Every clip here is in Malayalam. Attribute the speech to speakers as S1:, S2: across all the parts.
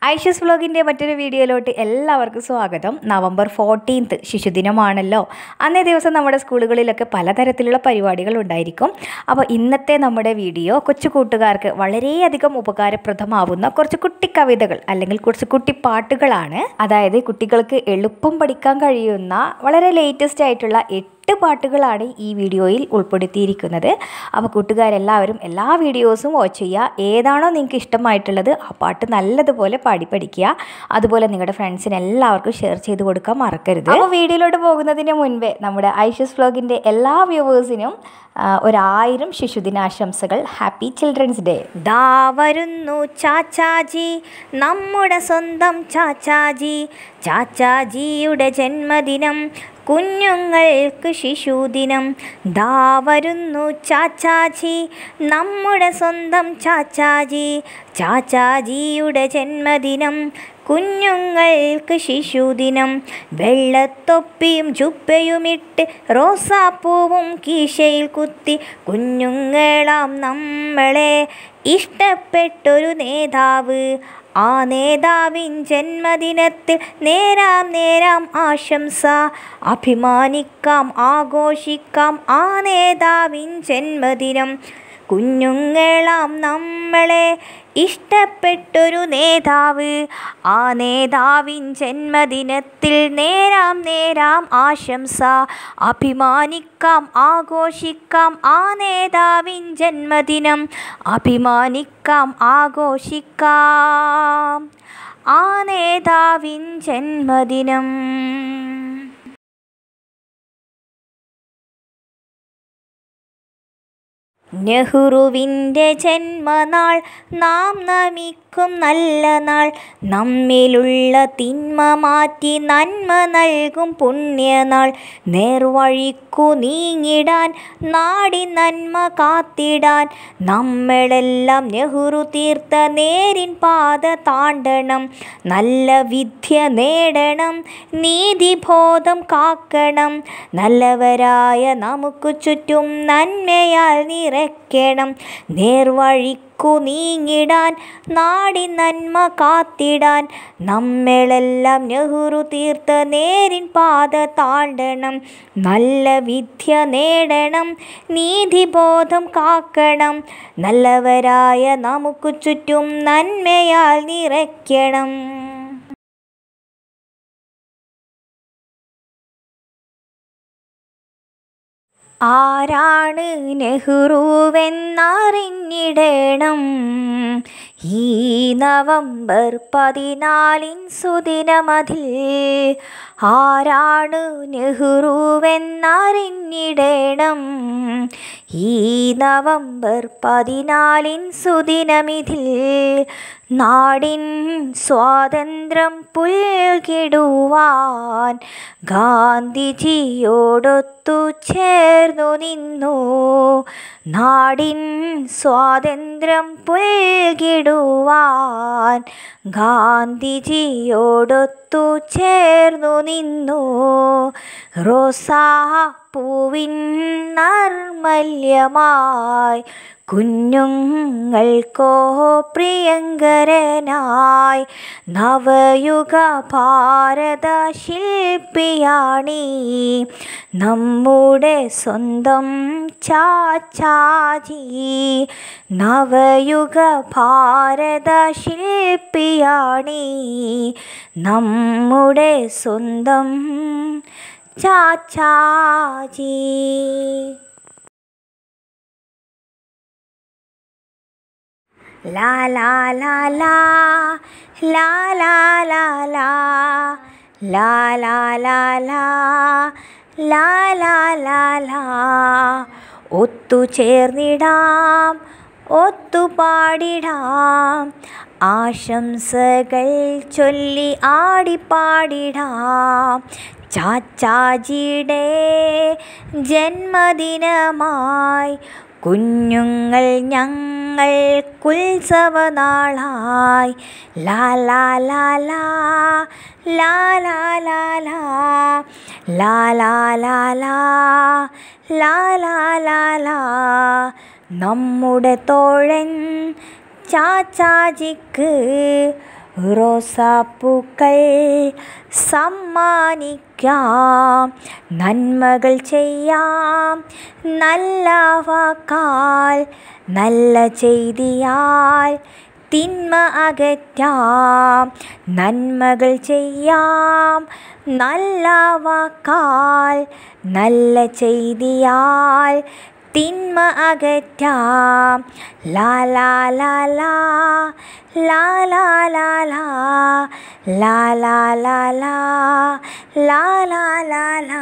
S1: ഐഷസ് വ്ലോഗിൻ്റെ മറ്റൊരു വീഡിയോയിലോട്ട് എല്ലാവർക്കും സ്വാഗതം നവംബർ ഫോർട്ടീൻത്ത് ശിശുദിനമാണല്ലോ അന്നേ ദിവസം നമ്മുടെ സ്കൂളുകളിലൊക്കെ പലതരത്തിലുള്ള പരിപാടികൾ ഉണ്ടായിരിക്കും അപ്പോൾ ഇന്നത്തെ നമ്മുടെ വീഡിയോ കൊച്ചു കൂട്ടുകാർക്ക് വളരെയധികം ഉപകാരപ്രദമാവുന്ന കുറച്ച് കുട്ടി കവിതകൾ അല്ലെങ്കിൽ കുറച്ച് കുട്ടി പാട്ടുകളാണ് അതായത് കുട്ടികൾക്ക് എളുപ്പം പഠിക്കാൻ കഴിയുന്ന വളരെ ലേറ്റസ്റ്റ് ആയിട്ടുള്ള എട്ട് എട്ട് പാട്ടുകളാണ് ഈ വീഡിയോയിൽ ഉൾപ്പെടുത്തിയിരിക്കുന്നത് അപ്പോൾ കൂട്ടുകാരെല്ലാവരും എല്ലാ വീഡിയോസും വാച്ച് ചെയ്യുക ഏതാണോ നിങ്ങൾക്ക് ഇഷ്ടമായിട്ടുള്ളത് ആ പാട്ട് നല്ലതുപോലെ പാടി പഠിക്കുക അതുപോലെ നിങ്ങളുടെ ഫ്രണ്ട്സിന് എല്ലാവർക്കും ഷെയർ ചെയ്ത് കൊടുക്കാൻ മറക്കരുത് അപ്പോൾ വീഡിയോയിലോട്ട് പോകുന്നതിന് മുൻപേ നമ്മുടെ ഐഷസ് വ്ലോഗിൻ്റെ എല്ലാ വ്യൂവേഴ്സിനും ഒരായിരം ശിശുദിനാശംസകൾ ഹാപ്പി ചിൽഡ്രൻസ് ഡേ ദാ വരുന്നു ചാച്ചാജി നമ്മുടെ സ്വന്തം ചാച്ചാജി ചാച്ചാജിയുടെ ജന്മദിനം കുഞ്ഞുങ്ങൾക്ക് ശിശുദിനം ദാ വരുന്നു ചാച്ചാജി നമ്മുടെ സ്വന്തം ചാച്ചാജി ചാച്ചാജിയുടെ ജന്മദിനം കുഞ്ഞുങ്ങൾക്ക് ശിശുദിനം വെള്ളത്തൊപ്പിയും ചുപ്പയുമിട്ട് റോസാപ്പൂവും കീശയിൽ കുത്തി കുഞ്ഞുങ്ങളാം നമ്മളെ ഇഷ്ടപ്പെട്ടൊരു നേതാവ് ആ നേതാവിൻ ജന്മദിനത്തിൽ നേരാം നേരാം ആശംസ അഭിമാനിക്കാം ആഘോഷിക്കാം ആ നേതാവിൻ ജന്മദിനം കുഞ്ഞുങ്ങളാം നമ്മളെ ഇഷ്ടപ്പെട്ടൊരു നേതാവ് ആ നേതാവിൻ ജന്മദിനത്തിൽ നേരാം നേരാം ആശംസ അഭിമാനിക്കാം ആഘോഷിക്കാം ആ നേതാവിൻ ജന്മദിനം അഭിമാനിക്കാം ആഘോഷിക്കാം ആ നേതാവിൻ ജന്മദിനം നെഹ്റുവിൻ്റെ ജന്മനാൾ നാം നമിക്കും നല്ല നാൾ നമ്മിലുള്ള തിന്മ മാറ്റി നന്മ നൽകും പുണ്യനാൾ നേർവഴിക്കു നീങ്ങിടാൻ നാടി നന്മ കാത്തിടാൻ നമ്മളെല്ലാം നെഹ്റു തീർത്ത നേരിൻ പാത താണ്ടണം നല്ല വിദ്യ നേടണം നീതിബോധം കാക്കണം നല്ലവരായ നമുക്ക് ചുറ്റും നന്മയാൽ നിറയ്ക്കണം നേർവഴിക്കു നീങ്ങിടാൻ നാടി നന്മ കാത്തിടാൻ നമ്മളെല്ലാം നെഹ്റു തീർത്ത നേരിൻ പാത താണ്ടണം നല്ല വിദ്യ നേടണം നീതിബോധം കാക്കണം നല്ലവരായ നമുക്ക് ചുറ്റും നന്മയാൽ നിറയ്ക്കണം ആരാണ് നെഹ്റുവെന്നറിഞ്ഞിടണം ഈ നവംബർ പതിനാലിൻ സുദിനമതിൽ ആരാണ് നെഹ്റുവെന്നറിഞ്ഞിടണം ഈ നവംബർ പതിനാലിൻ സുദിനമിതിൽ നാടിൻ സ്വാതന്ത്ര്യം പുൽകിടുവാൻ ഗാന്ധിജിയോടൊത്തു ചേർന്നു നിന്നു നാടിൻ സ്വാതന്ത്ര്യം പുൽകിടുവാൻ ഗാന്ധിജിയോടൊത്തു ചേർന്നു നിന്നു റോസാ പൂവിൻ നർമല്യമായി കുഞ്ഞുങ്ങൾക്കോ പ്രിയങ്കരനായി നവയുഗ ഭാരത ശില്പിയാണീ നമ്മുടെ സ്വന്തം ചാച്ചാജി നവയുഗ ഭാരത ശില്പിയാണീ നമ്മുടെ സ്വന്തം ചാച്ചാജി ലാ ലാ ലാ ലാ ലാ ലാ ലാ ലാ ലാ ലാ ലാ ലാ ലാ ലാ ലാ ലാ ഒത്തുചേർന്നിടാം ഒത്തുപാടിടാം ആശംസകൾ ചൊല്ലി ആടിപ്പാടിടാം ചാച്ചാജിയുടെ ജന്മദിനമായി കുഞ്ഞുങ്ങൾ ഞങ്ങൾക്കുത്സവനാളായി ലാ ലാ ലാ ലാ ലാ ലാ ലാ ലാ ലാ ലാ ലാ ലാ ലാ ലാ ലാ ലാ നമ്മുടെ തോഴൻ ചാച്ചാജിക്ക് റോസാപ്പൂക്കൾ സമ്മാനിക്കാം നന്മകൾ ചെയ്യാം നല്ല വാക്കാൽ നല്ല ചെയ്തിയാൽ തിന്മ അകറ്റാം നന്മകൾ ചെയ്യാം നല്ല വാക്കാൽ നല്ല ചെയ്തിയാൽ തിന്മ അകറ്റാം ലാ ലാ ലാ ലാ ലാ ലാ ലാ ലാ ലാ ലാ ലാ ലാ ലാ ലാ ലാ ലാ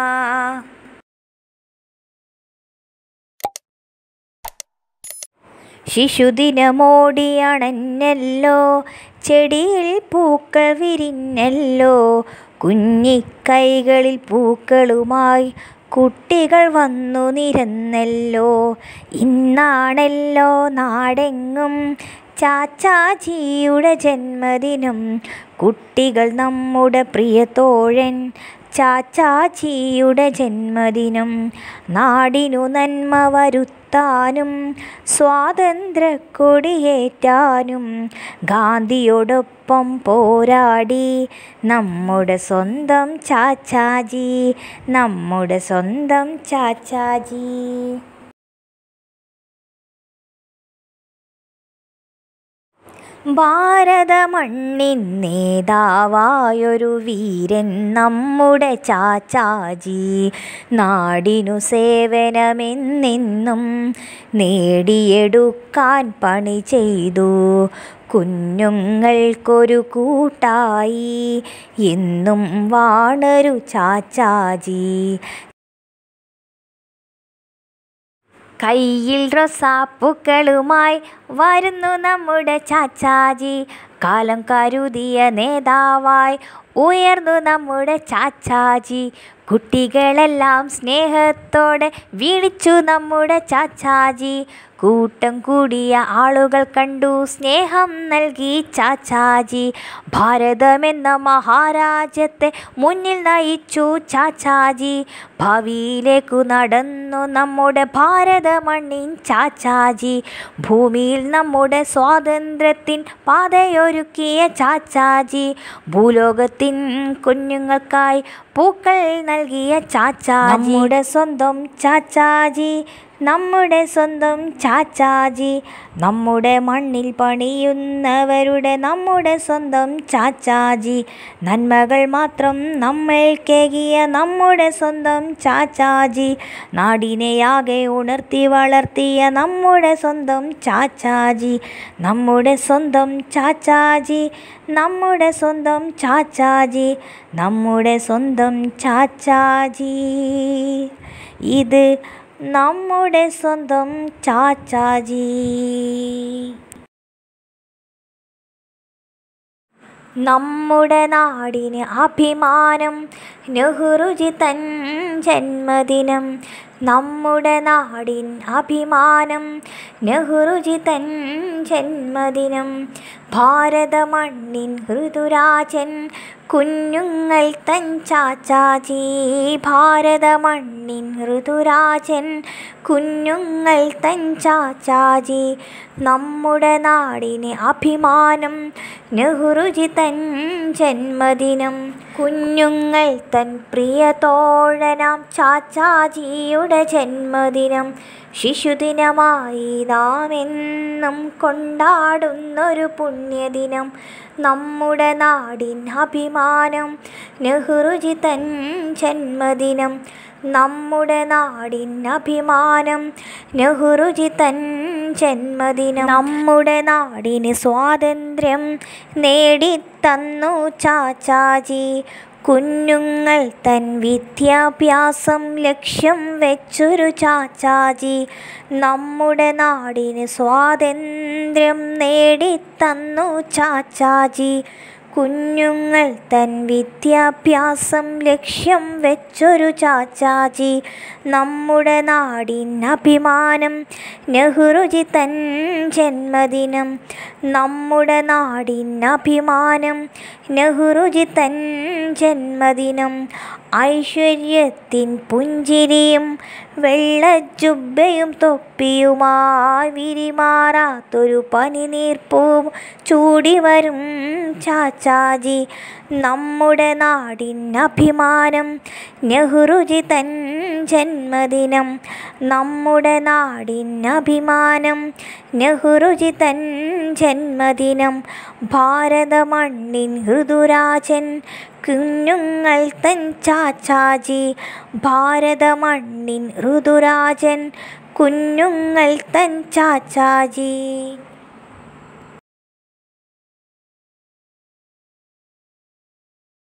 S1: ശിശുദിനമോടിയണഞ്ഞല്ലോ ചെടിയിൽ പൂക്കൾ വിരിഞ്ഞല്ലോ കുഞ്ഞിക്കൈകളിൽ പൂക്കളുമായി കുട്ടികൾ വന്നു നിരന്നല്ലോ ഇന്നാണല്ലോ നാടെങ്ങും ചാച്ചാജിയുടെ ജന്മദിനം കുട്ടികൾ നമ്മുടെ പ്രിയതോഴൻ ചാച്ചാജിയുടെ ജന്മദിനം നാടിനു നന്മ വരുത്താനും സ്വാതന്ത്ര്യക്കൊടിയേറ്റാനും ഗാന്ധിയോടൊപ്പം പോരാടി നമ്മുടെ സ്വന്തം ചാച്ചാജി നമ്മുടെ സ്വന്തം ചാച്ചാജി ഭാരതമണ്ണിൻ നേതാവായൊരു വീരൻ നമ്മുടെ ചാച്ചാജി നാടിനു സേവനമെന്നെന്നും നേടിയെടുക്കാൻ പണി ചെയ്തു കുഞ്ഞുങ്ങൾക്കൊരു കൂട്ടായി എന്നും വാണരു ചാച്ചാജി കയ്യിൽ റൊസാപ്പൂക്കളുമായി വരുന്നു നമ്മുടെ ചാച്ചാജി കാലം കരുതിയ നേതാവായി ഉയർന്നു നമ്മുടെ ചാച്ചാജി കുട്ടികളെല്ലാം സ്നേഹത്തോടെ വിളിച്ചു നമ്മുടെ ചാച്ചാജി കൂട്ടം കൂടിയ ആളുകൾ കണ്ടു സ്നേഹം നൽകി ചാച്ചാജി ഭാരതമെന്ന മഹാരാജ്യത്തെ മുന്നിൽ നയിച്ചു ചാച്ചാജി ഭാവിയിലേക്കു നടന്നു നമ്മുടെ ഭാരത മണ്ണിൻ ചാച്ചാജി ഭൂമിയിൽ നമ്മുടെ സ്വാതന്ത്ര്യത്തിൻ പാതയൊരുക്കിയ ചാച്ചാജി ഭൂലോകത്തിൻ കുഞ്ഞുങ്ങൾക്കായി പൂക്കൾ നൽകിയ ചാച്ചാജി നമ്മുടെ സ്വന്തം ചാച്ചാജി നമ്മുടെ സ്വന്തം ചാച്ചാജി നമ്മുടെ മണ്ണിൽ പണിയുന്നവരുടെ നമ്മുടെ സ്വന്തം ചാച്ചാജി നന്മകൾ മാത്രം നമ്മൾക്കേകിയ നമ്മുടെ സ്വന്തം ചാച്ചാജി നാടിനെയാകെ ഉണർത്തി വളർത്തിയ നമ്മുടെ സ്വന്തം ചാച്ചാജി നമ്മുടെ സ്വന്തം ചാച്ചാജി നമ്മുടെ സ്വന്തം ചാച്ചാജി നമ്മുടെ സ്വന്തം ചാച്ചാജി ഇത് നമ്മുടെ സ്വന്തം ചാച്ചാജി നമ്മുടെ നാടിന് അഭിമാനം നെഹ്റുജി തൻ ജന്മദിനം നമ്മുടെ നാടിൻ അഭിമാനം നെഹ്റുജി തൻ ജന്മദിനം ഭാരത മണ്ണിൻ ഋതുരാജൻ കുഞ്ഞുങ്ങൾ തൻ ചാച്ചാജി ഭാരത മണ്ണിൻ ഋതുരാജൻ കുഞ്ഞുങ്ങൾ തൻ ചാച്ചാജി നമ്മുടെ നാടിന് അഭിമാനം നെഹ്റുജി തൻ ജന്മദിനം കുഞ്ഞുങ്ങൾ തൻ പ്രിയതോഴനാം ചാച്ചാജിയുടെ ജന്മദിനം ശിശുദിനമായി നാം എന്നും കൊണ്ടാടുന്നൊരു പുണ്യദിനം നമ്മുടെ നാടിൻ അഭിമാനം നെഹ്റുജി തൻ ജന്മദിനം നമ്മുടെ നാടിൻ അഭിമാനം നെഹ്റുജി തൻ ജന്മദിനം നമ്മുടെ നാടിന് സ്വാതന്ത്ര്യം നേടിത്തന്നു ചാച്ചാജി കുഞ്ഞുങ്ങൾ തൻ വിദ്യാഭ്യാസം ലക്ഷ്യം വെച്ചൊരു ചാച്ചാജി നമ്മുടെ നാടിന് സ്വാതന്ത്ര്യം നേടിത്തന്നു ചാച്ചാജി കുഞ്ഞുങ്ങൾ തൻ വിദ്യാഭ്യാസം ലക്ഷ്യം വെച്ചൊരു ചാച്ചാജി നമ്മുടെ നാടിൻ അഭിമാനം നെഹ്റുജി തൻ ജന്മദിനം നമ്മുടെ നാടിൻ അഭിമാനം നെഹ്റുജി തൻ ജന്മദിനം ഐശ്വര്യത്തിൻ പുഞ്ചിരിയും വെള്ളജുബ്ബയും തൊപ്പിയുമായി വിരിമാറാത്തൊരു പനിനീർപ്പൂവും ചൂടി വരും ചാച്ചാജി നമ്മുടെ നാടിൻ അഭിമാനം നെഹ്റുജി തൻ ജന്മദിനം നമ്മുടെ നാടിൻ അഭിമാനം നെഹ്റുജി തൻ ജന്മദിനം ഭാരതമണ്ണിൻ ഋതുരാജൻ കുഞ്ഞുങ്ങൾ തൻ ചാച്ചാജി ഭാരതമണ്ണിൻ ഋതുരാജൻ കുഞ്ഞുങ്ങൾ തൻ ചാച്ചാജി